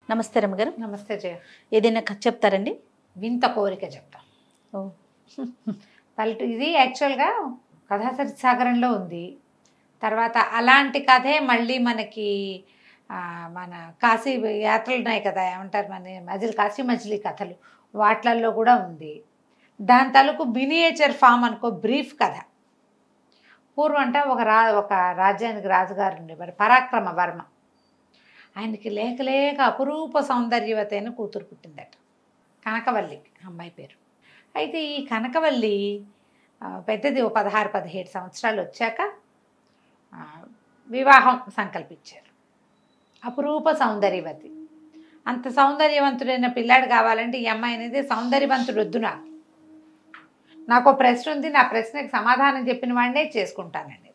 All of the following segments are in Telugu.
నమస్తే రమ్మగారు నమస్తే జయ ఏదైనా కథ చెప్తారండి వింత కోరిక చెప్తాం ఓ పల్లెటూ ఇది యాక్చువల్గా కథాసరి సాగరంలో ఉంది తర్వాత అలాంటి కథే మళ్ళీ మనకి ఆ, మన కాశీ యాత్రలు ఉన్నాయి కదా ఏమంటారు మన మజిలీ కాశీ మజిలీ కథలు వాట్లల్లో కూడా ఉంది దాని తాలూకు మినియేచర్ ఫామ్ అనుకో బ్రీఫ్ కథ పూర్వం అంటే ఒక రా ఒక రాజ్యానికి రాజుగారు ఉండేవారు పరాక్రమ వర్మ ఆయనకి లేక లేక అపురూప సౌందర్యవతి అయిన కూతురు పుట్టిందట కనకవల్లి అమ్మాయి పేరు అయితే ఈ కనకవల్లి ఆ, పెద్దది ఓ పదహారు పదిహేడు సంవత్సరాలు వచ్చాక ఆ, వివాహం సంకల్పించారు అపురూప సౌందర్యవతి అంత సౌందర్యవంతుడైన పిల్లాడు కావాలంటే ఈ అమ్మాయి అనేది సౌందర్యవంతుడు వద్దు నాకు నాకు ఓ ప్రశ్న ఉంది నా ప్రశ్నకి సమాధానం చెప్పిన వాడినే చేసుకుంటానండి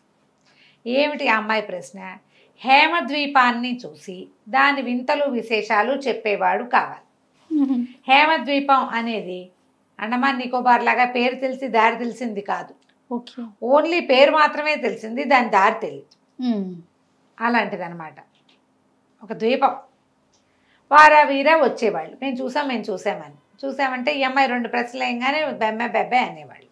ఏమిటి ఆ అమ్మాయి ప్రశ్న హేమద్వీపాన్ని చూసి దాని వింతలు విశేషాలు చెప్పేవాడు కావాలి హేమద్వీపం అనేది అండమాన్ నికోబార్ లాగా పేరు తెలిసి దారి తెలిసింది కాదు ఓకే ఓన్లీ పేరు మాత్రమే తెలిసింది దాని దారి తెలియదు అలాంటిది అనమాట ఒక ద్వీపం వారా వీరా వచ్చేవాళ్ళు మేము చూసాం మేము చూసామని చూసామంటే ఈ అమ్మాయి రెండు ప్రశ్నలు వేయగానే బెమ్మె బెబ్బే అనేవాళ్ళు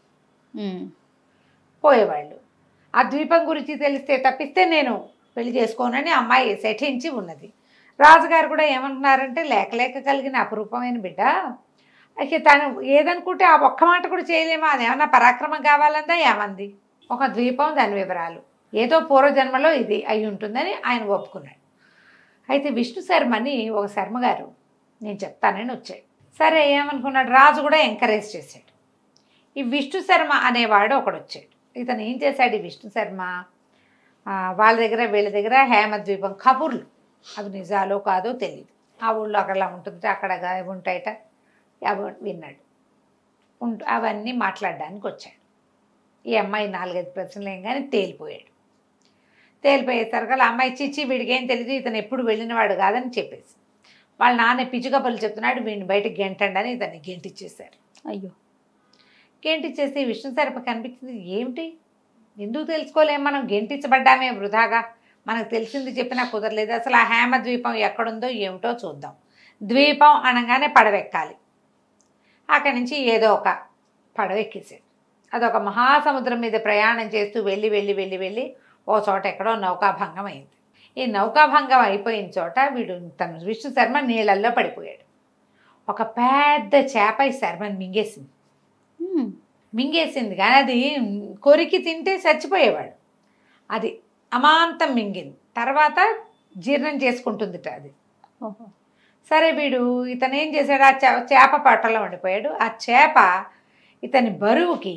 పోయేవాళ్ళు ఆ ద్వీపం గురించి తెలిస్తే తప్పిస్తే నేను పెళ్లి చేసుకోనని అమ్మాయి సెఠించి ఉన్నది రాజుగారు కూడా ఏమంటున్నారంటే లేక లేక కలిగిన అపురూపమైన బిడ్డ అయితే తను ఏదనుకుంటే ఆ ఒక్క మాట కూడా చేయలేమా అది ఏమన్నా పరాక్రమం కావాలందా ఏమంది ఒక ద్వీపం దాని వివరాలు ఏదో పూర్వజన్మలో ఇది అయి ఉంటుందని ఆయన ఒప్పుకున్నాడు అయితే విష్ణు శర్మని ఒక శర్మ గారు నేను చెప్తానని వచ్చాడు సరే ఏమనుకున్నాడు రాజు కూడా ఎంకరేజ్ చేశాడు ఈ విష్ణు శర్మ అనేవాడు ఒకడు వచ్చాడు ఇతను ఏం చేశాడు ఈ విష్ణు శర్మ ఆ, వాళ్ళ దగ్గర వీళ్ళ దగ్గర హేమద్వీపం కబుర్లు అవి నిజాలో కాదో తెలియదు ఆ ఊళ్ళో అక్కడ ఉంటుంది అక్కడ అవి ఉంటాయట అవి విన్నాడు ఉంట అవన్నీ మాట్లాడడానికి వచ్చాడు ఈ అమ్మాయి నాలుగైదు ప్రశ్నలు ఏం కానీ తేలిపోయాడు తేలిపోయేసరికి ఆ అమ్మాయి చిచ్చి వీడికి ఏం తెలియదు ఇతను ఎప్పుడు వెళ్ళినవాడు కాదని చెప్పేసి వాళ్ళ నాన్న పిచ్చుకప్పలు చెప్తున్నాడు వీడిని బయటకు గెంటండి అని ఇతన్ని గెంటిచ్చేశారు అయ్యో గెంటిచ్చేసి విష్ణు సరప కనిపించింది ఏమిటి ఎందుకు తెలుసుకోలేం మనం గెంటించబడ్డామే వృధాగా మనకు తెలిసింది చెప్పినా కుదరలేదు అసలు ఆ హేమ ద్వీపం ఎక్కడుందో ఏమిటో చూద్దాం ద్వీపం అనగానే పడవెక్కాలి అక్కడి నుంచి ఏదో ఒక పడవెక్కేసాడు అదొక మహాసముద్రం మీద ప్రయాణం చేస్తూ వెళ్ళి వెళ్ళి వెళ్ళి వెళ్ళి ఓ చోట ఎక్కడో నౌకాభంగం అయింది ఈ నౌకాభంగం అయిపోయిన చోట వీడు తను విష్ణు శర్మ నీళ్ళల్లో పడిపోయాడు ఒక పెద్ద చేప ఈ శర్మని మింగేసింది మింగేసింది కానీ అది కొరికి తింటే చచ్చిపోయేవాడు అది అమాంతం మింగింది తర్వాత జీర్ణం చేసుకుంటుందిట అది ఓహో సరే వీడు ఇతను ఏం చేశాడు ఆ చే- చేప పట్టలో ఉండిపోయాడు ఆ చేప ఇతని బరువుకి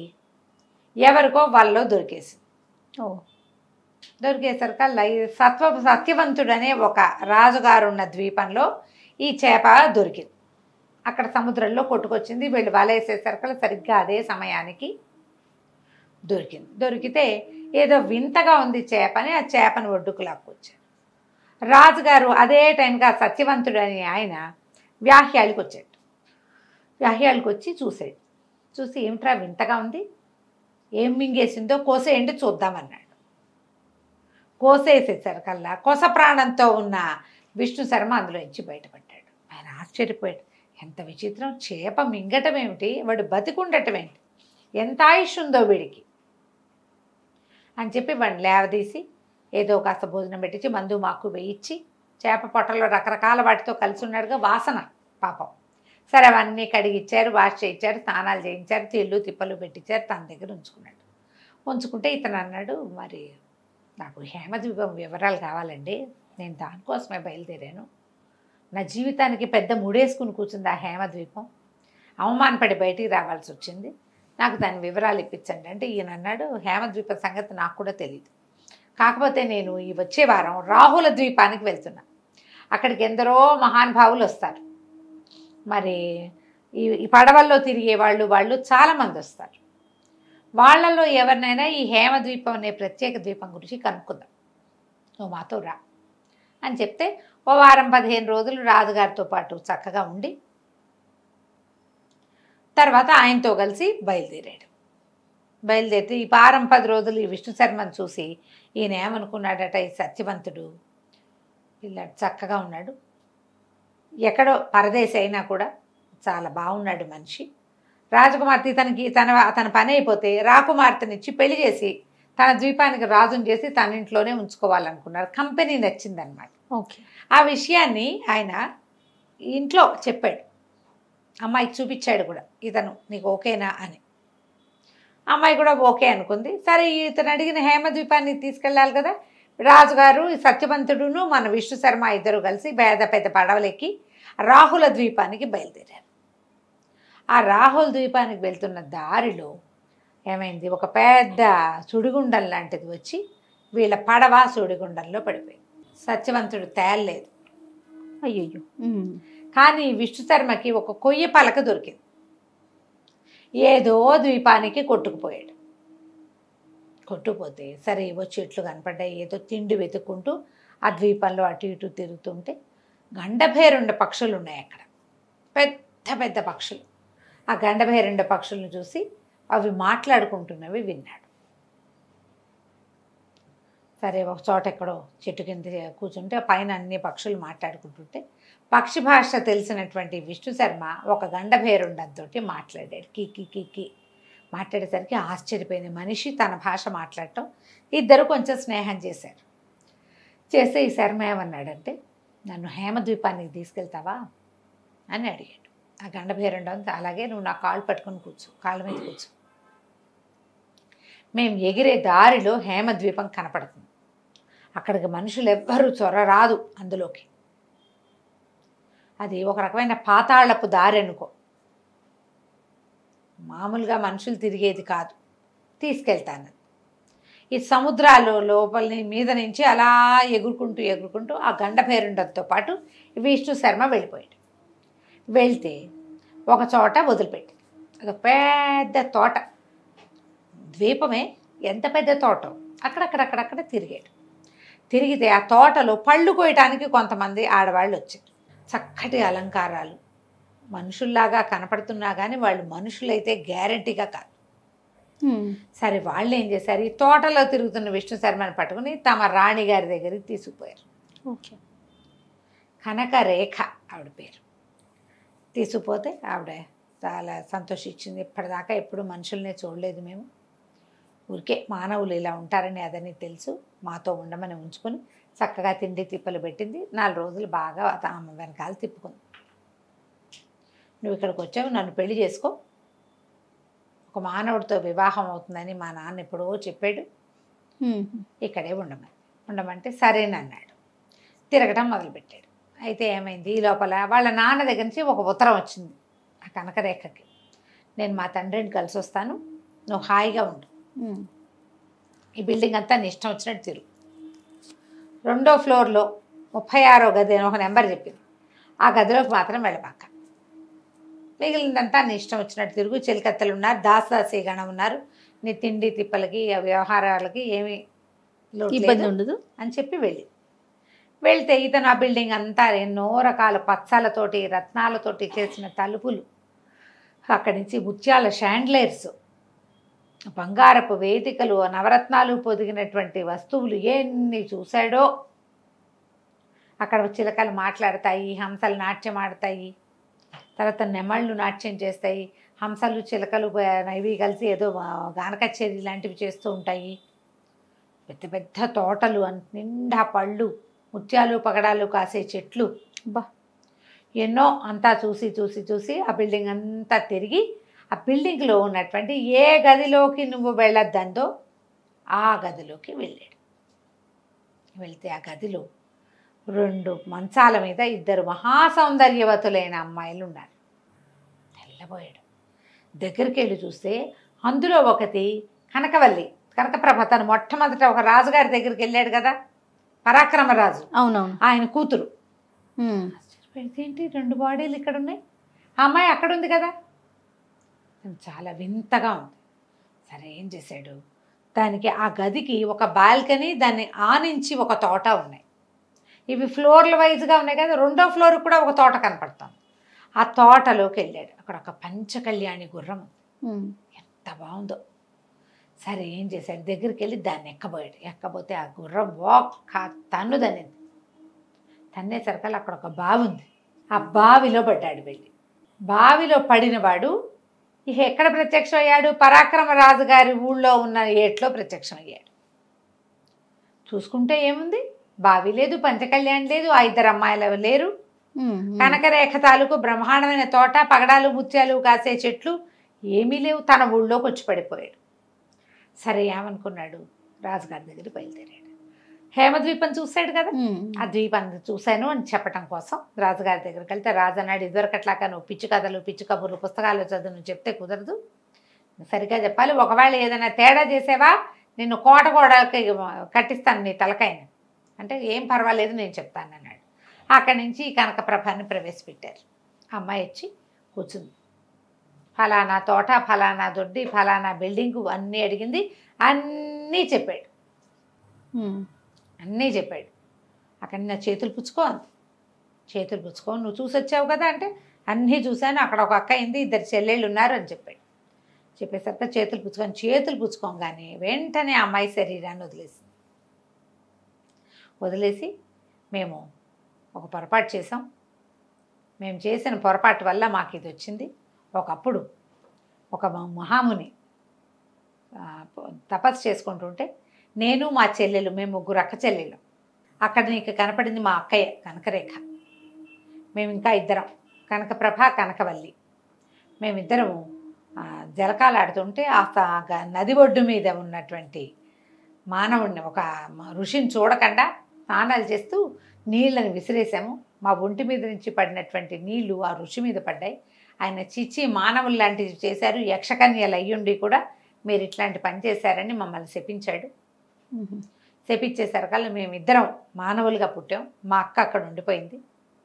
ఎవరికో వాళ్ళలో దొరికేసింది ఓ దొరికేసరికి లై సత్వ సత్యవంతుడనే ఒక రాజుగారు ఉన్న ద్వీపంలో ఈ చేప దొరికింది అక్కడ సముద్రంలో కొట్టుకొచ్చింది వీళ్ళు వలేసేసరికి సరిగ్గా అదే సమయానికి దొరికింది దొరికితే ఏదో వింతగా ఉంది చేపని ఆ చేపను ఒడ్డుకు లాక్కొచ్చారు రాజుగారు అదే టైంకి ఆ సత్యవంతుడు అని ఆయన వ్యాహ్యాలకు వచ్చాడు వ్యాహ్యాలకు వచ్చి చూసాడు చూసి ఏమిట్రా వింతగా ఉంది ఏం మింగేసిందో కోసేయండి చూద్దామన్నాడు కోసేసేసరికల్లా కొస ప్రాణంతో ఉన్న విష్ణు శర్మ అందులో నుంచి బయటపడ్డాడు ఆయన ఆశ్చర్యపోయాడు ఎంత విచిత్రం చేప మింగటం ఏమిటి వాడు బతికుండటం ఏంటి ఎంత ఆయుష్ ఉందో వీడికి అని చెప్పి వాడిని లేవదీసి ఏదో కాస్త భోజనం పెట్టించి మందు మాకు వేయించి చేప పొట్టలో రకరకాల వాటితో కలిసి ఉన్నాడుగా వాసన పాపం సరే అవన్నీ కడిగిచ్చారు వాష్ చేయించారు స్నానాలు చేయించారు తీళ్ళు తిప్పలు పెట్టించారు తన దగ్గర ఉంచుకున్నాడు ఉంచుకుంటే ఇతను అన్నాడు మరి నాకు హేమద్వీపం వివరాలు కావాలండి నేను దానికోసమే బయలుదేరాను నా జీవితానికి పెద్ద ముడేసుకుని కూర్చుంది ఆ హేమద్వీపం అవమానపడి బయటికి రావాల్సి వచ్చింది నాకు దాని వివరాలు ఇప్పించండి అంటే ఈయన అన్నాడు హేమద్వీపం సంగతి నాకు కూడా తెలియదు కాకపోతే నేను ఈ వచ్చే వారం రాహుల ద్వీపానికి వెళ్తున్నా అక్కడికి ఎందరో మహానుభావులు వస్తారు మరి ఈ ఈ పడవల్లో తిరిగే వాళ్ళు వాళ్ళు చాలామంది వస్తారు వాళ్ళల్లో ఎవరినైనా ఈ హేమద్వీపం అనే ప్రత్యేక ద్వీపం గురించి కనుక్కుందాం నువ్వు మాతో రా అని చెప్తే ఓ వారం పదిహేను రోజులు రాజుగారితో పాటు చక్కగా ఉండి తర్వాత ఆయనతో కలిసి బయలుదేరాడు బయలుదేరితే ఈ వారం పది రోజులు ఈ విష్ణు శర్మను చూసి ఈయన ఏమనుకున్నాడట ఈ సత్యవంతుడు పిల్లాడు చక్కగా ఉన్నాడు ఎక్కడో పరదేశి అయినా కూడా చాలా బాగున్నాడు మనిషి రాజకుమార్తె తనకి తన తన పని అయిపోతే రాకుమార్తెనిచ్చి పెళ్లి చేసి తన ద్వీపానికి రాజుని చేసి తన ఇంట్లోనే ఉంచుకోవాలనుకున్నారు కంపెనీ నచ్చిందనమాట ఓకే ఆ విషయాన్ని ఆయన ఇంట్లో చెప్పాడు అమ్మాయికి చూపించాడు కూడా ఇతను నీకు ఓకేనా అని అమ్మాయి కూడా ఓకే అనుకుంది సరే ఇతను అడిగిన హేమద్వీపాన్ని తీసుకెళ్ళాలి కదా రాజుగారు ఈ సత్యవంతుడును మన విష్ణు శర్మ ఇద్దరు కలిసి పెద్ద పెద్ద పడవలెక్కి రాహుల ద్వీపానికి బయలుదేరారు ఆ రాహుల్ ద్వీపానికి వెళ్తున్న దారిలో ఏమైంది ఒక పెద్ద సుడిగుండం లాంటిది వచ్చి వీళ్ళ పడవ సుడిగుండంలో పడిపోయింది సత్యవంతుడు తేలలేదు అయ్యయ్యో ఉమ్. కానీ విష్ణు శర్మకి ఒక కొయ్య పలక దొరికింది ఏదో ద్వీపానికి కొట్టుకుపోయాడు కొట్టుకుపోతే సరే ఏవో చెట్లు కనపడ్డాయి ఏదో తిండి వెతుక్కుంటూ ఆ ద్వీపంలో అటు ఇటు తిరుగుతుంటే గండభేరుండ పక్షులు ఉన్నాయి అక్కడ పెద్ద పెద్ద పక్షులు ఆ గండభేరుండ పక్షులను చూసి అవి మాట్లాడుకుంటున్నవి విన్నాడు సరే ఒక చోట ఎక్కడో చెట్టు కింద కూర్చుంటే పైన అన్ని పక్షులు మాట్లాడుకుంటుంటే పక్షి భాష తెలిసినటువంటి విష్ణు శర్మ ఒక గండభేరుండంతో మాట్లాడాడు కి కి కి కి మాట్లాడేసరికి ఆశ్చర్యపోయింది మనిషి తన భాష మాట్లాడటం ఇద్దరు కొంచెం స్నేహం చేశారు చేస్తే ఈ శర్మ ఏమన్నాడంటే నన్ను హేమద్వీపానికి తీసుకెళ్తావా అని అడిగాడు ఆ గండభేరుండం అలాగే నువ్వు నా కాళ్ళు పట్టుకొని కూర్చో కాళ్ళ మీద కూర్చో మేము ఎగిరే దారిలో హేమద్వీపం కనపడుతుంది అక్కడికి మనుషులు ఎవ్వరూ చొర రాదు అందులోకి అది ఒక రకమైన పాతాళపు దారి అనుకో మామూలుగా మనుషులు తిరిగేది కాదు తీసుకెళ్తాను ఈ సముద్రాలు లోపలి మీద నుంచి అలా ఎగురుకుంటూ ఎగురుకుంటూ ఆ గండభేరుండంతో పాటు విష్ణు శర్మ వెళ్ళిపోయాడు వెళ్తే ఒక చోట వదిలిపెట్టి ఒక పెద్ద తోట ద్వీపమే ఎంత పెద్ద తోట అక్కడక్కడక్కడక్కడ తిరిగాడు తిరిగితే ఆ తోటలో పళ్ళు కోయటానికి కొంతమంది ఆడవాళ్ళు వచ్చారు చక్కటి అలంకారాలు మనుషుల్లాగా కనపడుతున్నా కానీ వాళ్ళు మనుషులైతే గ్యారంటీగా కాదు ఉమ్. సరే వాళ్ళు ఏం చేశారు ఈ తోటలో తిరుగుతున్న విష్ణు శర్మని పట్టుకుని తమ రాణి గారి దగ్గరికి తీసుకుపోయారు ఓకే కనక రేఖ ఆవిడ పేరు తీసుకుపోతే ఆవిడ చాలా సంతోషించింది ఇప్పటిదాకా ఎప్పుడు మనుషుల్నే చూడలేదు మేము ఊరికే మానవులు ఇలా ఉంటారని అదని తెలుసు మాతో ఉండమని ఉంచుకొని చక్కగా తిండి తిప్పలు పెట్టింది నాలుగు రోజులు బాగా ఆమె వెనకాల తిప్పుకుంది నువ్వు ఇక్కడికి వచ్చావు నన్ను పెళ్లి చేసుకో ఒక మానవుడితో వివాహం అవుతుందని మా నాన్న ఎప్పుడో చెప్పాడు ఉమ్. ఇక్కడే ఉండమని ఉండమంటే సరేనన్నాడు తిరగటం మొదలుపెట్టాడు అయితే ఏమైంది ఈ లోపల వాళ్ళ నాన్న దగ్గర నుంచి ఒక ఉత్తరం వచ్చింది ఆ కనకరేఖకి నేను మా తండ్రిని కలిసి వస్తాను నువ్వు హాయిగా ఉండు ఉమ్. ఈ బిల్డింగ్ అంతా నీ ఇష్టం వచ్చినట్టు తిరుగు రెండో ఫ్లోర్లో ముప్పై ఆరో గది అని ఒక నెంబర్ చెప్పింది ఆ గదిలోకి మాత్రం వెళ్ళబాక మిగిలిందంతా నీ ఇష్టం వచ్చినట్టు తిరుగు చెలికత్తలు ఉన్నారు దాసదాసి గణం ఉన్నారు నీ తిండి తిప్పలకి ఆ వ్యవహారాలకి ఏమీ లోటు ఇబ్బంది లేదు ఉండదు అని చెప్పి వెళ్ళి వెళ్తే ఇతను ఆ బిల్డింగ్ అంతా ఎన్నో రకాల పచ్చాలతోటి రత్నాలతోటి చేసిన తలుపులు అక్కడి నుంచి ముత్యాల షాండ్లైర్స్ బంగారపు వేదికలు నవరత్నాలు పొదిగినటువంటి వస్తువులు ఎన్ని చూశాడో అక్కడ చిలకలు మాట్లాడతాయి హంసలు నాట్యం ఆడతాయి తర్వాత నెమళ్ళు నాట్యం చేస్తాయి హంసలు చిలకలు ఆ, ఇవి కలిసి ఏదో ఆ, గాన కచేరీ లాంటివి చేస్తూ ఉంటాయి పెద్ద పెద్ద తోటలు అన్- నిండా పళ్ళు ముత్యాలు పగడాలు కాసే చెట్లు బా ఎన్నో అంతా చూసి చూసి చూసి ఆ బిల్డింగ్ అంతా తిరిగి ఆ బిల్డింగ్లో ఉన్నటువంటి ఏ గదిలోకి నువ్వు వెళ్ళొద్దందో ఆ గదిలోకి వెళ్ళాడు వెళ్తే ఆ గదిలో రెండు మంచాల మీద ఇద్దరు మహాసౌందర్యవతులైన అమ్మాయిలు ఉన్నారు తెల్లబోయాడు దగ్గరికి వెళ్ళి చూస్తే అందులో ఒకటి కనకవల్లి కనకప్రభ తను మొట్టమొదట ఒక రాజుగారి దగ్గరికి వెళ్ళాడు కదా పరాక్రమరాజు అవునవును ఆయన కూతురు ఉమ్. ఆశ్చర్యపోయింది, ఏంటి రెండు బాడీలు ఇక్కడ ఉన్నాయి ఆ అమ్మాయి అక్కడ ఉంది కదా తను చాలా వింతగా ఉంది సరే ఏం చేశాడు దానికి ఆ గదికి ఒక బాల్కనీ దాన్ని ఆనించి ఒక తోట ఉన్నాయి ఇవి ఫ్లోర్ల వైజ్గా ఉన్నాయి కదా రెండో ఫ్లోర్ కూడా ఒక తోట కనపడుతుంది ఆ తోటలోకి వెళ్ళాడు అక్కడ ఒక పంచకళ్యాణి గుర్రం ఉంది. ఉమ్. ఎంత బాగుందో సరే ఏం చేశాడు దగ్గరికి వెళ్ళి దాన్ని ఎక్కబోయాడు ఎక్కబోతే ఆ గుర్రం ఒక్క తన్ను తన్నింది తన్నేసరికల్లా అక్కడ ఒక బావి ఉంది ఆ బావిలో పడ్డాడు వెళ్ళి బావిలో పడినవాడు ఇక ఎక్కడ ప్రత్యక్షం అయ్యాడు పరాక్రమరాజు గారి ఊళ్ళో ఉన్న ఏట్లో ప్రత్యక్షం అయ్యాడు చూసుకుంటే ఏముంది బావి లేదు పంచకళ్యాణ్ లేదు ఆ ఇద్దరు అమ్మాయిలు లేరు ఉమ్, ఉమ్. కనకరేఖ తాలూకు బ్రహ్మాండమైన తోట పగడాలు ముత్యాలు కాసే చెట్లు ఏమీ లేవు తన ఊళ్ళోకి వచ్చి పడిపోయాడు సరే ఏమనుకున్నాడు రాజుగారి దగ్గర బయలుదేరాడు హేమద్వీపం చూశాడు కదా ఉమ్, ఆ ద్వీపాన్ని చూశాను అని చెప్పడం కోసం రాజుగారి దగ్గరికి వెళ్తే రాజు అన్నాడు ఇదివరకట్లాగా నువ్వు పిచ్చి కథలు పిచ్చి కబుర్లు పుస్తకాలు చదువు నువ్వు చెప్తే కుదరదు సరిగా చెప్పాలి ఒకవేళ ఏదైనా తేడా చేసావా నిన్ను కోట గోడకి కట్టిస్తాను నీ తలకాయని అంటే ఏం పర్వాలేదు నేను చెప్తాను అన్నాడు అక్కడి నుంచి ఈ కనకప్రభాన్ని ప్రవేశపెట్టారు అమ్మాయి వచ్చి కూర్చుంది ఫలానా తోట ఫలానా దొడ్డి ఫలానా బిల్డింగు అన్నీ అడిగింది అన్నీ చెప్పాడు ఉమ్, అన్నీ చెప్పాడు అక్కడ నా చేతులు పుచ్చుకో అంది చేతులు పుచ్చుకో నువ్వు చూసి వచ్చావు కదా అంటే అన్నీ చూశాను అక్కడ ఒక అక్క అయింది ఇద్దరు చెల్లెళ్ళు ఉన్నారు అని చెప్పాడు చెప్పేసరికి చేతులు పుచ్చుకొని చేతులు పుచ్చుకోగానే వెంటనే ఆ అమ్మాయి శరీరాన్ని వదిలేసింది వదిలేసి మేము ఒక పొరపాటు చేసాం మేము చేసిన పొరపాటు వల్ల మాకు ఇది వచ్చింది ఒకప్పుడు ఒక మ- మహాముని ఆ, తపస్సు చేసుకుంటుంటే నేను మా చెల్లెలు మేము ముగ్గురు అక్క చెల్లెలు అక్కడ నీకు కనపడింది మా అక్కయ్య కనకరేఖ మేము ఇంకా ఇద్దరం కనకప్రభ కనకవల్లి మేమిద్దరము ఆ, జలకాలు ఆడుతుంటే ఆ స- గ- నది ఒడ్డు మీద ఉన్నటువంటి మానవుడిని ఒక మ- ఋషిని చూడకుండా స్నానాలు చేస్తూ నీళ్ళని విసిరేసాము మా ఒంటి మీద నుంచి పడినటువంటి నీళ్లు ఆ ఋషి మీద పడ్డాయి ఆయన చిచ్చి మానవులు లాంటివి చేశారు యక్షకన్యలు అయ్యుండి కూడా మీరు ఇట్లాంటి పని చేశారని మమ్మల్ని శపించాడు ఉమ్, శపించేసరికల్లా మేమిద్దరం మానవులుగా పుట్టాం మా అక్క అక్కడ ఉండిపోయింది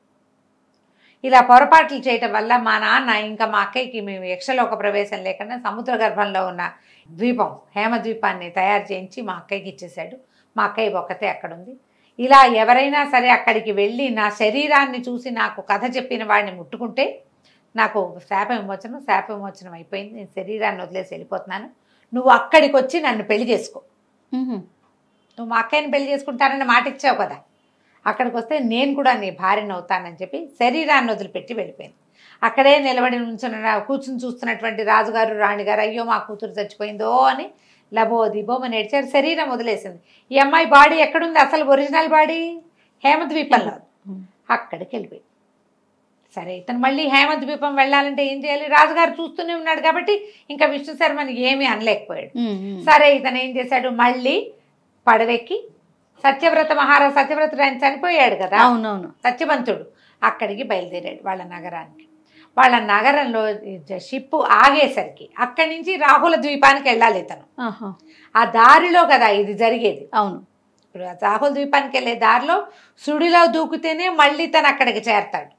ఇలా పొరపాట్లు చేయటం వల్ల మా నాన్న ఇంకా మా అక్కయ్యకి మేము యక్షలోక ప్రవేశం లేకుండా సముద్ర గర్భంలో ఉన్న ద్వీపం హేమ ద్వీపాన్ని తయారు చేయించి మా అక్కయ్యకి ఇచ్చేశాడు మా అక్కయ్య ఒక్కతే అక్కడ ఉంది ఇలా ఎవరైనా సరే అక్కడికి వెళ్ళి నా శరీరాన్ని చూసి నాకు కథ చెప్పిన వాడిని ముట్టుకుంటే నాకు శాప విమోచనం శాప విమోచనం అయిపోయింది నేను శరీరాన్ని వదిలేసి వెళ్ళిపోతున్నాను నువ్వు అక్కడికి వచ్చి నన్ను పెళ్లి చేసుకో ఉమ్, నువ్వు మా అక్కయ్యని పెళ్లి చేసుకుంటానని మాట ఇచ్చావు కదా అక్కడికి వస్తే నేను కూడా నీ భార్యను అవుతానని చెప్పి శరీరాన్ని వదిలిపెట్టి వెళ్ళిపోయింది అక్కడే నిలబడి నుంచున్న కూర్చుని చూస్తున్నటువంటి రాజుగారు రాణిగారు అయ్యో మా కూతురు చచ్చిపోయిందో అని లబో దిబోమని ఏడ్చారు శరీరం వదిలేసింది ఈ అమ్మాయి బాడీ ఎక్కడుంది అసలు ఒరిజినల్ బాడీ హేమద్వీపంలో ఉమ్. అక్కడికి వెళ్ళిపోయింది సరే ఇతను మళ్ళీ హేమద్వీపం వెళ్ళాలంటే ఏం చేయాలి రాజుగారు చూస్తూనే ఉన్నాడు కాబట్టి ఇంకా విష్ణు శర్మని ఏమీ అనలేకపోయాడు ఉమ్, ఉమ్. సరే ఇతను ఏం చేశాడు మళ్ళీ పడవెక్కి సత్యవ్రత మహారాజు సత్యవ్రతుడు ఆయన చనిపోయాడు కదా అవునవును సత్యవంతుడు అక్కడికి బయలుదేరాడు వాళ్ళ నగరానికి వాళ్ళ నగరంలో షిప్ ఆగేసరికి అక్కడి నుంచి రాహుల ద్వీపానికి వెళ్ళాలి ఇతను ఆహా, ఆ దారిలో కదా ఇది జరిగేది అవును ఇప్పుడు ఆ రాహుల ద్వీపానికి వెళ్ళే దారిలో సుడిలో దూకితేనే మళ్ళీ తను అక్కడికి చేరతాడు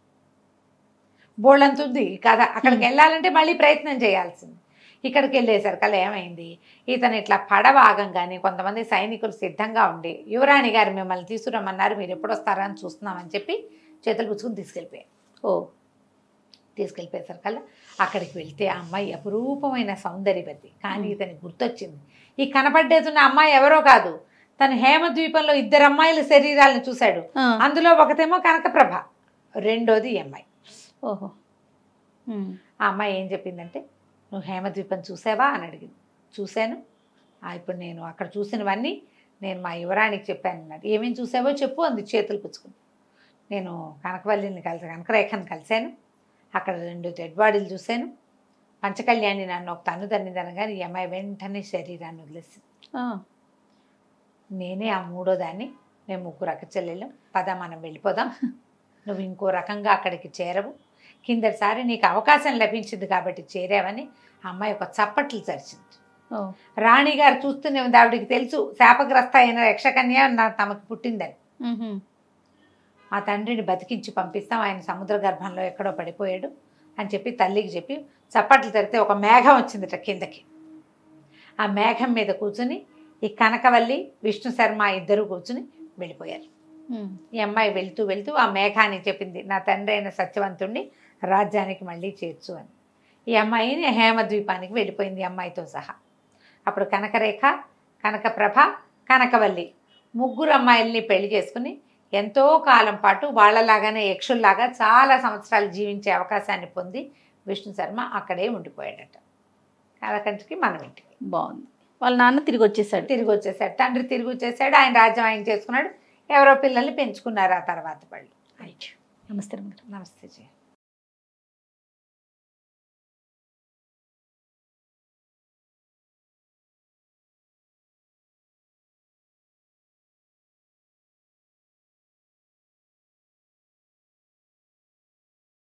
బోళ్ళంతుంది కదా అక్కడికి వెళ్ళాలంటే మళ్ళీ ప్రయత్నం చేయాల్సింది ఇక్కడికి వెళ్ళేసరికల్లా ఏమైంది ఇతను ఇట్లా పడవ ఆగంగానే కొంతమంది సైనికులు సిద్ధంగా ఉండి యువరాణి గారు మిమ్మల్ని తీసుకురమ్మన్నారు మీరు ఎప్పుడు వస్తారా అని చూస్తున్నామని చెప్పి చేతులు పుచ్చుకుని తీసుకెళ్ళిపోయారు ఓ తీసుకెళ్ళిపోయేసరికల్లా అక్కడికి వెళ్తే ఆ అమ్మాయి అపురూపమైన సౌందర్యవతి కానీ ఇతనికి గుర్తొచ్చింది ఈ కనపడ్డేతున్న అమ్మాయి ఎవరో కాదు తను హేమద్వీపంలో ఇద్దరు అమ్మాయిల శరీరాలను చూశాడు ఆ, అందులో ఒకతేమో కనకప్రభ రెండోది ఈ అమ్మాయి ఓహో ఉమ్, ఆ అమ్మాయి ఏం చెప్పిందంటే నువ్వు హేమద్వీపం చూసావా అని అడిగింది చూశాను "ఆ, ఇప్పుడు నేను అక్కడ చూసినవన్నీ నేను మా యువరానికి చెప్పాను అన్నాడు ఏమేమి చూసావో చెప్పు అంది చేతులు పుచ్చుకుని నేను కనకవల్లిని కలిసి కనకరేఖను కలిశాను అక్కడ రెండు డెడ్ బాడీలు చూశాను పంచకళ్యాణి నన్ను ఒక తన్ను తన్నిదనగానే ఈ అమ్మాయి వెంటనే శరీరాన్ని వదిలేసింది ఆ, నేనే ఆ మూడో దాన్ని మేము ముగ్గురు అక్క చెల్లెళ్ళం పద మనం వెళ్ళిపోదాం నువ్వు ఇంకో రకంగా అక్కడికి చేరవు కిందటిసారి నీకు అవకాశం లభించింది కాబట్టి చేరావని ఆ అమ్మాయి ఒక చప్పట్లు చరిచింది ఓ రాణిగారు చూస్తూనే ఉంది ఆవిడికి తెలుసు శాపగ్రస్త అయిన యక్షకన్య నా తమకు పుట్టిందని ఉహు, మా తండ్రిని బతికించి పంపిస్తాం ఆయన సముద్ర గర్భంలో ఎక్కడో పడిపోయాడు అని చెప్పి తల్లికి చెప్పి చప్పట్లు తెరితే ఒక మేఘం వచ్చిందిట కిందకి ఆ మేఘం మీద కూర్చుని ఈ కనకవల్లి విష్ణు శర్మ ఇద్దరు కూర్చుని వెళ్ళిపోయారు ఉమ్, ఈ అమ్మాయి వెళ్తూ వెళ్తూ ఆ మేఘాన్ని చెప్పింది నా తండ్రి అయిన సత్యవంతుణ్ణి రాజ్యానికి మళ్ళీ చేర్చు అని ఈ అమ్మాయిని హేమద్వీపానికి వెళ్ళిపోయింది ఈ అమ్మాయితో సహా అప్పుడు కనకరేఖ కనకప్రభ కనకవల్లి ముగ్గురు అమ్మాయిల్ని పెళ్లి చేసుకుని ఎంతో కాలం పాటు వాళ్ళలాగానే యక్షుల్లాగా చాలా సంవత్సరాలు జీవించే అవకాశాన్ని పొంది విష్ణు శర్మ అక్కడే ఉండిపోయాడట కథకంటికి మనం ఇంటికి బాగుంది వాళ్ళ నాన్న తిరిగి వచ్చేసాడు తిరిగి వచ్చేసాడు తండ్రి తిరిగి వచ్చేసాడు ఆయన రాజ్యం ఆయన చేసుకున్నాడు ఎవరో పిల్లల్ని పెంచుకున్నారు ఆ తర్వాత వాళ్ళు నమస్తే రమగారు నమస్తే జయ